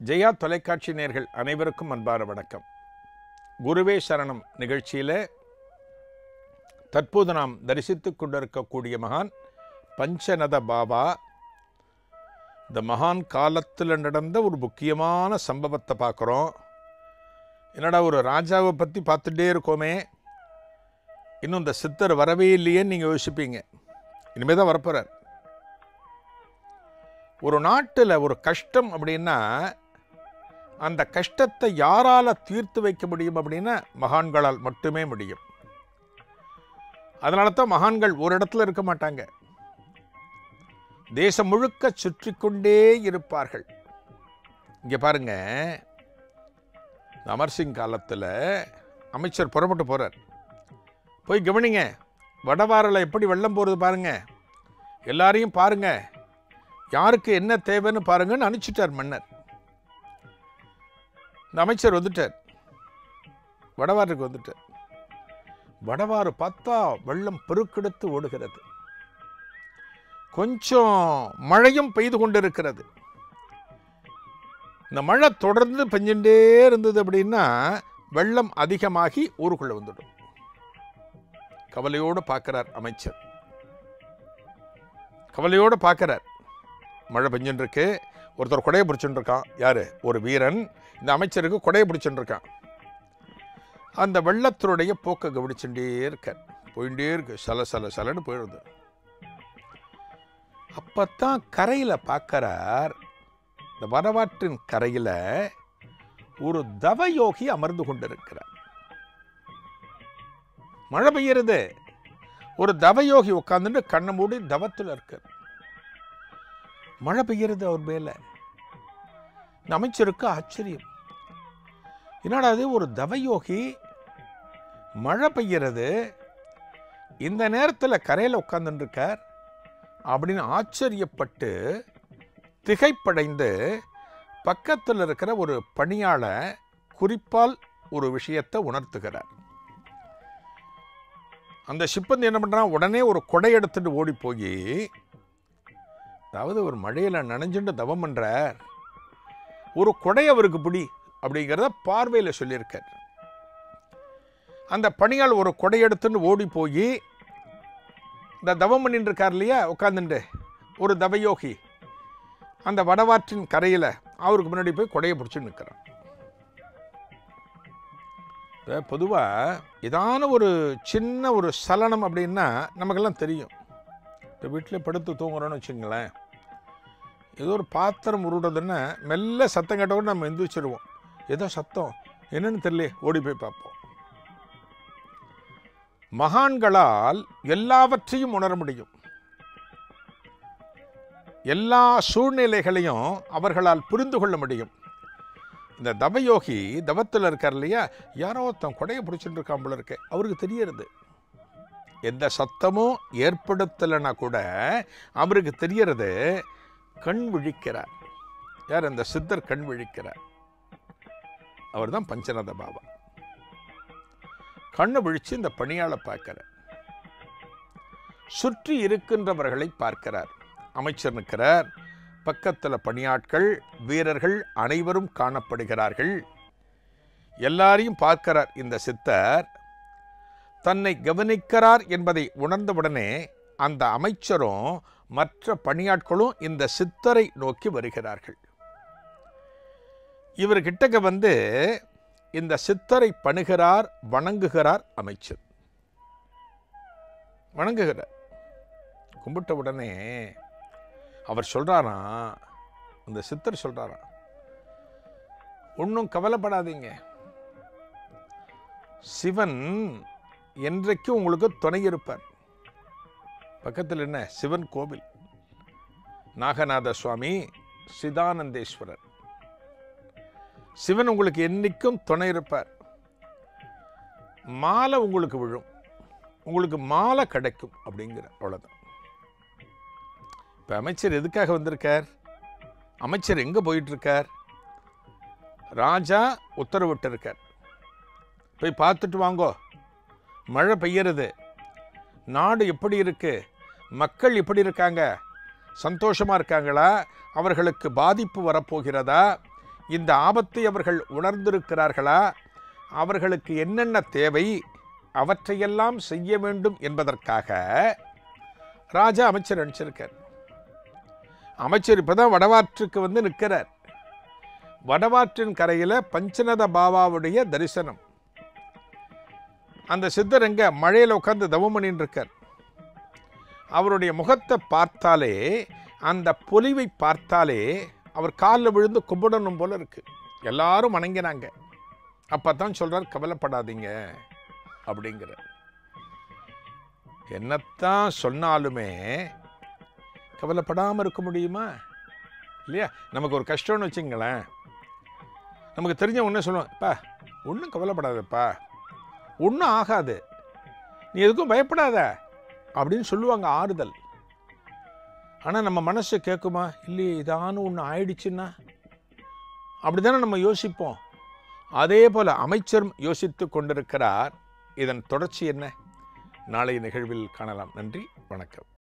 ஜெயா தொலைக்காட்சி நேர்கள் அனைவருக்கும் அன்பான வணக்கம் குருவே சரணம் நிகழ்ச்சியில் தற்போது நாம் தரிசித்துக் கொண்டிருக்கக்கூடிய மகான் பஞ்சநத பாபா இந்த மகான் காலத்தில் நடந்த ஒரு முக்கியமான சம்பவத்தை பார்க்குறோம் என்னடா ஒரு ராஜாவை பற்றி பார்த்துட்டே இருக்கோமே இன்னும் இந்த சித்தர் வரவே இல்லையேன்னு நீங்கள் யோசிப்பீங்க இனிமேல் தான் வரப்போகிறார் ஒரு நாட்டில் ஒரு கஷ்டம் அப்படின்னா அந்த கஷ்டத்தை யாரால தீர்த்து வைக்க முடியும் அப்படின்னா மகான்களால் மட்டுமே முடியும் அதனால தான் மகான்கள் ஒரு இடத்துல இருக்க மாட்டாங்க தேசம் முழுக்க சுற்றி கொண்டே இருப்பார்கள் இங்கே பாருங்க இந்த அமர்சிங் காலத்தில் அமைச்சர் புறப்பட்டு போறார் போய் கவனிங்க வடவாரில் எப்படி வெள்ளம் போகிறது பாருங்க எல்லாரையும் பாருங்க யாருக்கு என்ன தேவைன்னு பாருங்கன்னு அனுப்பிச்சிட்டார் மன்னர் இந்த அமைச்சர் வந்துட்டார் வடவாருக்கு வந்துட்டார் வடவாறு பார்த்தா வெள்ளம் பெருக்கெடுத்து ஓடுகிறது கொஞ்சம் மழையும் பெய்து கொண்டிருக்கிறது இந்த மழை தொடர்ந்து பெஞ்சுட்டே இருந்தது அப்படின்னா வெள்ளம் அதிகமாகி ஊருக்குள்ள வந்துடும் கவலையோடு பார்க்கிறார் அமைச்சர் கவலையோடு பார்க்கிறார் மழை பெஞ்சுட்டு இருக்கு ஒருத்தர் கொடையை பிடிச்சுட்டு இருக்கான் யாரு ஒரு வீரன் இந்த அமைச்சருக்கு கொடையை பிடிச்சுட்டு இருக்கான் அந்த வெள்ளத்தினுடைய போக்கை கவனிச்சுட்டே இருக்கார் போயிட்டே இருக்கு சல சல சலன்னு போயிடுது அப்பத்தான் கரையில் பார்க்கறார் இந்த வரவாற்றின் கரையில் ஒரு தவயோகி அமர்ந்து கொண்டிருக்கிறார் மழை பெய்யறது ஒரு தவயோகி உட்காந்துட்டு கண்ணை மூடி தவத்தில் இருக்கார் மழை பெய்யறது அவர் மேல இந்த அமைச்சருக்கு ஆச்சரியம் என்னடா அது ஒரு தவயோகி மழை பெய்யறது இந்த நேரத்தில் கரையில் உட்காந்துட்டு இருக்கார் அப்படின்னு ஆச்சரியப்பட்டு திகைப்படைந்து பக்கத்தில் இருக்கிற ஒரு பணியாளை குறிப்பால் ஒரு விஷயத்தை உணர்த்துகிறார் அந்த சிப்பந்தி என்ன பண்ணுறான் உடனே ஒரு கொடை எடுத்துட்டு ஓடி போய் அதாவது ஒரு மழையில் நனைஞ்சுட்டு தவம் பண்ணுறார் ஒரு கொடை அவருக்கு பிடி அப்படிங்கிறத பார்வையில் சொல்லியிருக்கார் அந்த பணியாள் ஒரு கொடை எடுத்துன்னு ஓடி போய் இந்த தவம் பண்ணிட்டு இருக்கார் இல்லையா உட்காந்துட்டு ஒரு தவயோகி அந்த வடவாற்றின் கரையில் அவருக்கு முன்னாடி போய் கொடையை பிடிச்சி நிற்கிறார் பொதுவாக இதான ஒரு சின்ன ஒரு சலனம் அப்படின்னா நமக்கெல்லாம் தெரியும் இப்போ வீட்டில் படுத்து தூங்குறோன்னு வச்சுங்களேன் ஏதோ ஒரு பாத்திரம் உருடுறதுன்னா மெல்ல சத்தம் கேட்ட கூட நம்ம எந்திரிச்சிருவோம் ஏதோ சத்தம் என்னன்னு தெரியல ஓடி போய் பார்ப்போம் மகான்களால் எல்லாவற்றையும் உணர முடியும் எல்லா சூழ்நிலைகளையும் அவர்களால் புரிந்து கொள்ள முடியும் இந்த தவயோகி தவத்தில் இருக்கார் இல்லையா யாரோ ஒருத்தன் கொடையை பிடிச்சிட்டு இருக்கான் போல இருக்கு அவருக்கு தெரியறது எந்த சத்தமும் ஏற்படுத்தலைன்னா கூட அவருக்கு தெரியறது கண் விழிக்கிறார் யார் அந்த சித்தர் கண் விழிக்கிறார் அவர் தான் பஞ்சநத பாபா கண்ணை விழிச்சு இந்த பணியாளை பார்க்கிறார் சுற்றி இருக்கின்றவர்களை பார்க்கிறார் அமைச்சர் நிற்கிறார் பக்கத்தில் பணியாட்கள் வீரர்கள் அனைவரும் காணப்படுகிறார்கள் எல்லாரையும் பார்க்கிறார் இந்த சித்தர் தன்னை கவனிக்கிறார் என்பதை உணர்ந்தவுடனே அந்த அமைச்சரும் மற்ற பணியாட்களும் இந்த சித்தரை நோக்கி வருகிறார்கள் இவர்கிட்டக்க வந்து இந்த சித்தரை பணுகிறார் வணங்குகிறார் அமைச்சர் வணங்குகிறார் கும்பிட்ட உடனே அவர் சொல்றாராம் அந்த சித்தர் சொல்றாராம் ஒன்றும் கவலைப்படாதீங்க சிவன் என்றைக்கும் உங்களுக்கு துணை இருப்பார் பக்கத்தில் என்ன சிவன் கோவில் நாகநாத சுவாமி சிதானந்தேஸ்வரர் சிவன் உங்களுக்கு என்னைக்கும் துணை இருப்பார் மாலை உங்களுக்கு விழும் உங்களுக்கு மாலை கிடைக்கும் அப்படிங்கிற அவ்வளோதான் இப்போ அமைச்சர் எதுக்காக வந்திருக்கார் அமைச்சர் எங்கே போயிட்டு இருக்கார் ராஜா உத்தரவிட்டு இருக்கார் போய் பார்த்துட்டு வாங்கோ மழை பெய்யறது நாடு எப்படி இருக்கு மக்கள் எப்படி இருக்காங்க சந்தோஷமா இருக்காங்களா அவர்களுக்கு பாதிப்பு வரப்போகிறதா இந்த ஆபத்தை அவர்கள் உணர்ந்திருக்கிறார்களா அவர்களுக்கு என்னென்ன தேவை அவற்றையெல்லாம் செய்ய வேண்டும் என்பதற்காக ராஜா அமைச்சர் அனுப்பிச்சிருக்கார் அமைச்சர் இப்பதான் வடவாற்றுக்கு வந்து நிற்கிறார் வடவாற்றின் கரையில் பஞ்சநத பாபாவுடைய தரிசனம் அந்த சித்தர் எங்க மழையில் உட்காந்து தவம் பண்ணிட்டு இருக்கார் அவருடைய முகத்தை பார்த்தாலே அந்த பொலிவை பார்த்தாலே அவர் காலில் விழுந்து கும்பிடணும் போல இருக்கு எல்லாரும் வணங்கினாங்க அப்பதான் சொல்றார் கவலைப்படாதீங்க அப்படிங்கிற என்னத்தான் சொன்னாலுமே கவலைப்படாமல் இருக்க முடியுமா இல்லையா நமக்கு ஒரு கஷ்டம்னு வச்சுங்களேன் நமக்கு தெரிஞ்ச ஒன்றே சொல்லுவோம் பா ஒன்றும் கவலைப்படாதப்பா ஒன்றும் ஆகாது நீ எதுக்கும் பயப்படாத அப்படின்னு சொல்லுவாங்க ஆறுதல் ஆனால் நம்ம மனசு கேட்குமா இல்லையே இதானு ஒன்று ஆயிடுச்சுன்னா அப்படி தானே நம்ம யோசிப்போம் அதே போல் அமைச்சரும் யோசித்து கொண்டிருக்கிறார் இதன் தொடர்ச்சி என்ன நாளைய நிகழ்வில் காணலாம் நன்றி வணக்கம்